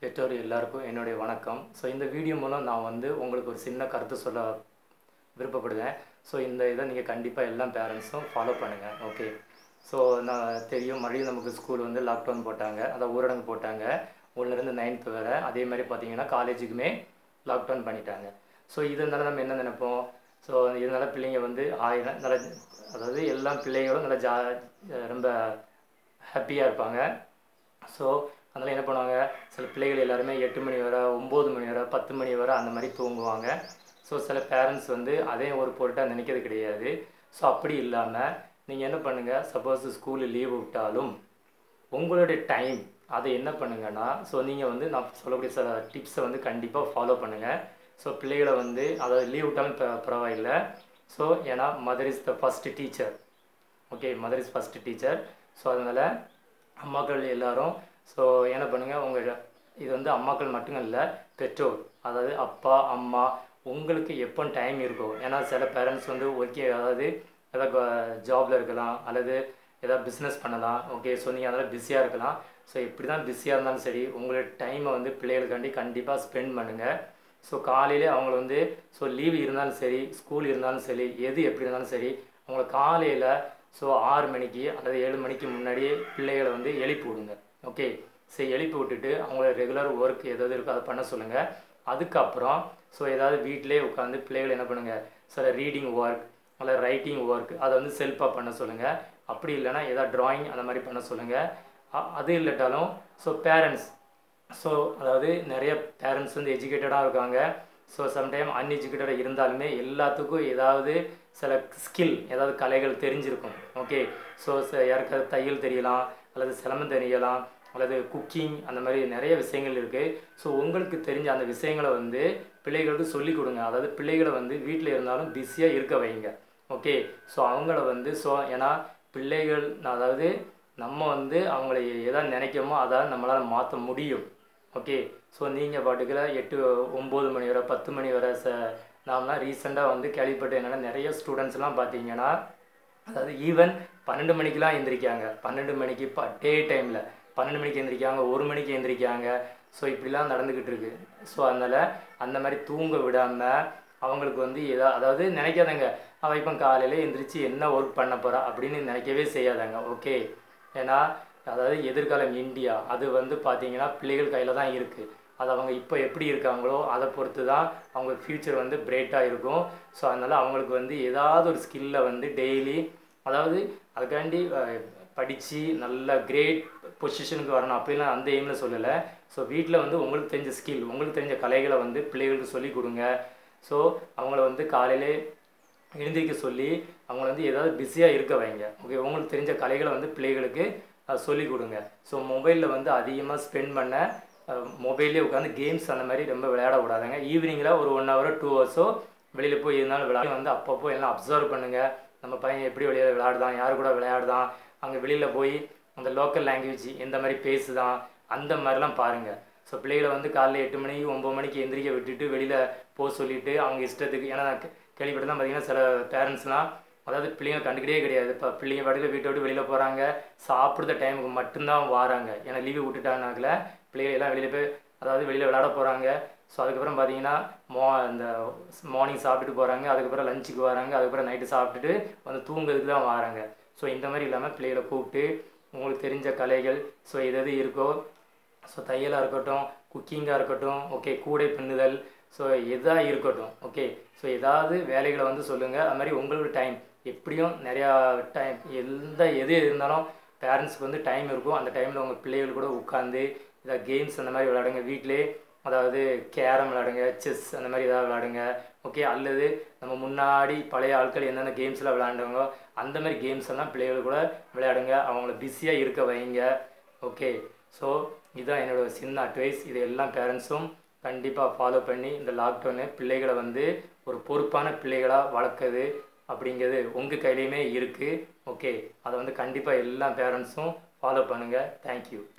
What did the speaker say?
பெற்றோர் எல்லாருக்கும் என்னுடைய வணக்கம் ஸோ இந்த வீடியோ மூலம் நான் வந்து உங்களுக்கு ஒரு சின்ன கருத்து சொல்ல விருப்பப்படுவேன் ஸோ இந்த இதை நீங்கள் கண்டிப்பாக எல்லா பேரண்ட்ஸும் ஃபாலோ பண்ணுங்கள் ஓகே ஸோ நான் தெரியும் மறுபடியும் நமக்கு ஸ்கூல் வந்து லாக்டவுன் போட்டாங்க அதான் ஊரடங்கு போட்டாங்க ஒன்றுலேருந்து நைன்த் வரை அதே மாதிரி பார்த்தீங்கன்னா காலேஜுக்குமே லாக்டவுன் பண்ணிட்டாங்க ஸோ இதனால நம்ம என்ன நினைப்போம் ஸோ இதனால பிள்ளைங்க வந்து ஆயிரம் நல்ல அதாவது எல்லா பிள்ளைகளும் நல்லா ஜா ரொம்ப ஹாப்பியாக இருப்பாங்க ஸோ அதனால் என்ன பண்ணுவாங்க சில பிள்ளைகள் எல்லாருமே எட்டு மணி வரை ஒம்பது மணி வரை பத்து மணி வரை அந்த மாதிரி தூங்குவாங்க ஸோ சில பேரண்ட்ஸ் வந்து அதையும் ஒரு பொருட்டாக நினைக்கிறது கிடையாது ஸோ அப்படி இல்லாமல் நீங்கள் என்ன பண்ணுங்கள் சப்போஸ் ஸ்கூலில் லீவு விட்டாலும் உங்களுடைய டைம் அதை என்ன பண்ணுங்கன்னா ஸோ நீங்கள் வந்து நான் சொல்லக்கூடிய சில டிப்ஸை வந்து கண்டிப்பாக ஃபாலோ பண்ணுங்கள் ஸோ பிள்ளைகளை வந்து அதாவது லீவ் விட்டாலும் ப- பரவாயில்லை ஸோ ஏன்னா mother is the first teacher okay mother is first teacher so அதனால் அம்மாக்கள் எல்லாரும் ஸோ என்ன பண்ணுங்கள் உங்கள் இது வந்து அம்மாக்கள் மட்டும் இல்லை பெற்றோர் அதாவது அப்பா அம்மா உங்களுக்கு எப்போ டைம் இருக்கோ ஏன்னா சில பேரண்ட்ஸ் வந்து ஒர்க்கே அதாவது ஏதாவது ஜாபில் இருக்கலாம் அல்லது ஏதாவது பிஸ்னஸ் பண்ணலாம் ஓகே ஸோ நீங்கள் அதெல்லாம் பிஸியாக இருக்கலாம் ஸோ இப்படி தான் பிஸியாக இருந்தாலும் சரி உங்களோட டைமை வந்து பிள்ளைகளுக்காண்டி கண்டிப்பாக ஸ்பெண்ட் பண்ணுங்கள் ஸோ காலையிலே அவங்கள வந்து ஸோ லீவு இருந்தாலும் சரி ஸ்கூல் இருந்தாலும் சரி எது எப்படி இருந்தாலும் சரி அவங்கள காலையில் ஸோ ஆறு மணிக்கு அல்லது ஏழு மணிக்கு முன்னாடியே பிள்ளைகளை வந்து எழுப்பி விடுங்க ஓகே சரி எழுப்பி விட்டுட்டு அவங்கள ரெகுலர் ஒர்க் எதாவது இருக்கோ அதை பண்ண சொல்லுங்கள் அதுக்கப்புறம் ஸோ ஏதாவது வீட்டிலே உட்காந்து பிள்ளைகளை என்ன பண்ணுங்கள் சில ரீடிங் ஒர்க் அல்ல ரைட்டிங் ஒர்க் அதை வந்து செல்ஃபாக பண்ண சொல்லுங்கள் அப்படி இல்லைன்னா ஏதாவது ட்ராயிங் அந்த மாதிரி பண்ண சொல்லுங்கள் அ- அது இல்லாட்டாலும் ஸோ பேரண்ட்ஸ் ஸோ அதாவது நிறைய பேரண்ட்ஸ் வந்து எஜுகேட்டடாக இருக்காங்க ஸோ சம்டைம் அன்எஜுகேட்டடாக இருந்தாலுமே எல்லாத்துக்கும் ஏதாவது சில ஸ்கில் ஏதாவது கலைகள் தெரிஞ்சிருக்கும் ஓகே ஸோ யாருக்காவது தையல் தெரியலாம் அல்லது சிலம்பம் தெரியலாம் அல்லது குக்கிங் அந்த மாதிரி நிறைய விஷயங்கள் இருக்குது ஸோ உங்களுக்கு தெரிஞ்ச அந்த விஷயங்களை வந்து பிள்ளைகளுக்கு சொல்லிக் கொடுங்க அதாவது பிள்ளைகளை வந்து வீட்டில் இருந்தாலும் பிஸியாக இருக்க வைங்க ஓகே ஸோ அவங்கள வந்து ஸோ ஏன்னா பிள்ளைகள் அதாவது நம்ம வந்து அவங்கள எதாவது நினைக்கமோ அதாவது நம்மளால் மாற்ற முடியும் ஓகே ஸோ நீங்கள் பாட்டுக்கிற எட்டு ஒம்பது மணி வரை பத்து மணி வரை ச நாம்லாம் ரீசெண்டாக வந்து கேள்விப்பட்ட என்னென்னா நிறைய ஸ்டூடெண்ட்ஸ்லாம் பார்த்தீங்கன்னா அதாவது ஈவன் பன்னெண்டு மணிக்கெலாம் எந்திரிக்காங்க பன்னெண்டு மணிக்கு ப டே டைமில் பன்னெண்டு மணிக்கு எந்திரிக்காங்க ஒரு மணிக்கு எந்திரிக்காங்க ஸோ இப்படிலாம் நடந்துக்கிட்டு இருக்கு ஸோ அதனால் அந்த மாதிரி தூங்க விடாமல் அவங்களுக்கு வந்து எதா அதாவது நினைக்காதங்க அவள் இப்போ காலையில் எந்திரிச்சு என்ன ஒர்க் பண்ண போகிறா அப்படின்னு நினைக்கவே செய்யாதாங்க ஓகே ஏன்னா அதாவது எதிர்காலம் இந்தியா அது வந்து பார்த்தீங்கன்னா பிள்ளைகள் கையில் தான் இருக்குது அது அவங்க இப்போ எப்படி இருக்காங்களோ அதை பொறுத்து தான் அவங்க ஃப்யூச்சர் வந்து பிரைட்டாக இருக்கும் ஸோ அதனால் அவங்களுக்கு வந்து ஏதாவது ஒரு ஸ்கில்லை வந்து டெய்லி அதாவது அதுக்காண்டி படித்து நல்ல கிரேட் பொசிஷனுக்கு வரணும் அப்படிலாம் அந்த எய்மில் சொல்லலை ஸோ வீட்டில் வந்து உங்களுக்கு தெரிஞ்ச ஸ்கில் உங்களுக்கு தெரிஞ்ச கலைகளை வந்து பிள்ளைகளுக்கு சொல்லிக் கொடுங்க ஸோ அவங்கள வந்து காலையிலே எழுந்திரிக்க சொல்லி அவங்கள வந்து ஏதாவது பிஸியாக இருக்க வைங்க ஓகே உங்களுக்கு தெரிஞ்ச கலைகளை வந்து பிள்ளைகளுக்கு அஹ், சொல்லிக் கொடுங்க ஸோ மொபைலில் வந்து அதிகமாக ஸ்பெண்ட் பண்ண மொபைல்லே உட்காந்து கேம்ஸ் அந்த மாதிரி ரொம்ப விளையாட விடாதுங்க ஈவினிங்கில் ஒரு ஒன் ஹவரோ டூ ஹவர்ஸோ வெளியில் போய் இருந்தாலும் விளையாட வந்து அப்பப்போ எல்லாம் அப்சர்வ் பண்ணுங்கள் நம்ம பையன் எப்படி வெளியில் விளையாடுதான் யார் கூட விளையாடுதான் அங்கே வெளியில் போய் அந்த லோக்கல் லாங்குவேஜ் எந்த மாதிரி பேசுதான் அந்த மாதிரிலாம் பாருங்கள் ஸோ பிள்ளைகளை வந்து காலைல எட்டு மணிக்கு ஒம்பது மணிக்கு எந்திரிக்க விட்டுட்டு வெளியில் போக சொல்லிட்டு அவங்க இஷ்டத்துக்கு ஏன்னா நான் கே- கேள்விப்பட்டதான் பார்த்தீங்கன்னா சில பேரண்ட்ஸ்லாம் அதாவது பிள்ளைங்க கண்டுக்கிட்டே கிடையாது இப்போ பிள்ளைங்க பாட்டுக்கு வீட்டை விட்டு வெளியில் போகிறாங்க சாப்பிடுற டைமுக்கு மட்டும்தான் வராங்க ஏன்னா லீவு விட்டுட்டாங்கனாக்கல பிள்ளைகள் எல்லாம் வெளியில் போய் அதாவது வெளியில் விளையாட போகிறாங்க ஸோ அதுக்கப்புறம் பார்த்தீங்கன்னா மோ இந்த மார்னிங் சாப்பிட்டுட்டு போகிறாங்க அதுக்கப்புறம் லஞ்சுக்கு வராங்க அதுக்கப்புறம் நைட்டு சாப்பிட்டுட்டு வந்து தூங்குறதுக்கு தான் வராங்க ஸோ இந்த மாதிரி இல்லாமல் பிள்ளைகளை கூப்பிட்டு உங்களுக்கு தெரிஞ்ச கலைகள் ஸோ எது எது இருக்கோ ஸோ தையலாக இருக்கட்டும் குக்கிங்காக இருக்கட்டும் ஓகே கூடை பின்னுதல் ஸோ எதாக இருக்கட்டும் ஓகே ஸோ ஏதாவது வேலைகளை வந்து சொல்லுங்கள் அது மாதிரி உங்களோட டைம் எப்படியும் நிறையா டைம் எந்த எது இருந்தாலும் பேரண்ட்ஸ்க்கு வந்து டைம் இருக்கும் அந்த டைமில் உங்கள் பிள்ளைகள் கூட உட்காந்து ஏதாவது கேம்ஸ் அந்த மாதிரி விளையாடுங்க வீட்டிலே அதாவது கேரம் விளையாடுங்க செஸ் அந்த மாதிரி ஏதாவது விளையாடுங்க ஓகே அல்லது நம்ம முன்னாடி பழைய ஆட்கள் என்னென்ன கேம்ஸ்லாம் விளையாண்டவங்க அந்த மாதிரி கேம்ஸ் எல்லாம் பிள்ளைகள் கூட விளையாடுங்க அவங்கள பிஸியாக இருக்க வைங்க ஓகே ஸோ இதுதான் என்னோட சின்ன அட்வைஸ் இது எல்லா பேரண்ட்ஸும் கண்டிப்பாக ஃபாலோ பண்ணி இந்த லாக்டவுனு பிள்ளைகளை வந்து ஒரு பொறுப்பான பிள்ளைகளாக வளர்க்குது அப்படிங்கிறது உங்கள் கையிலையுமே இருக்குது ஓகே அதை வந்து கண்டிப்பாக எல்லா பேரண்ட்ஸும் ஃபாலோ பண்ணுங்கள் தேங்க்யூ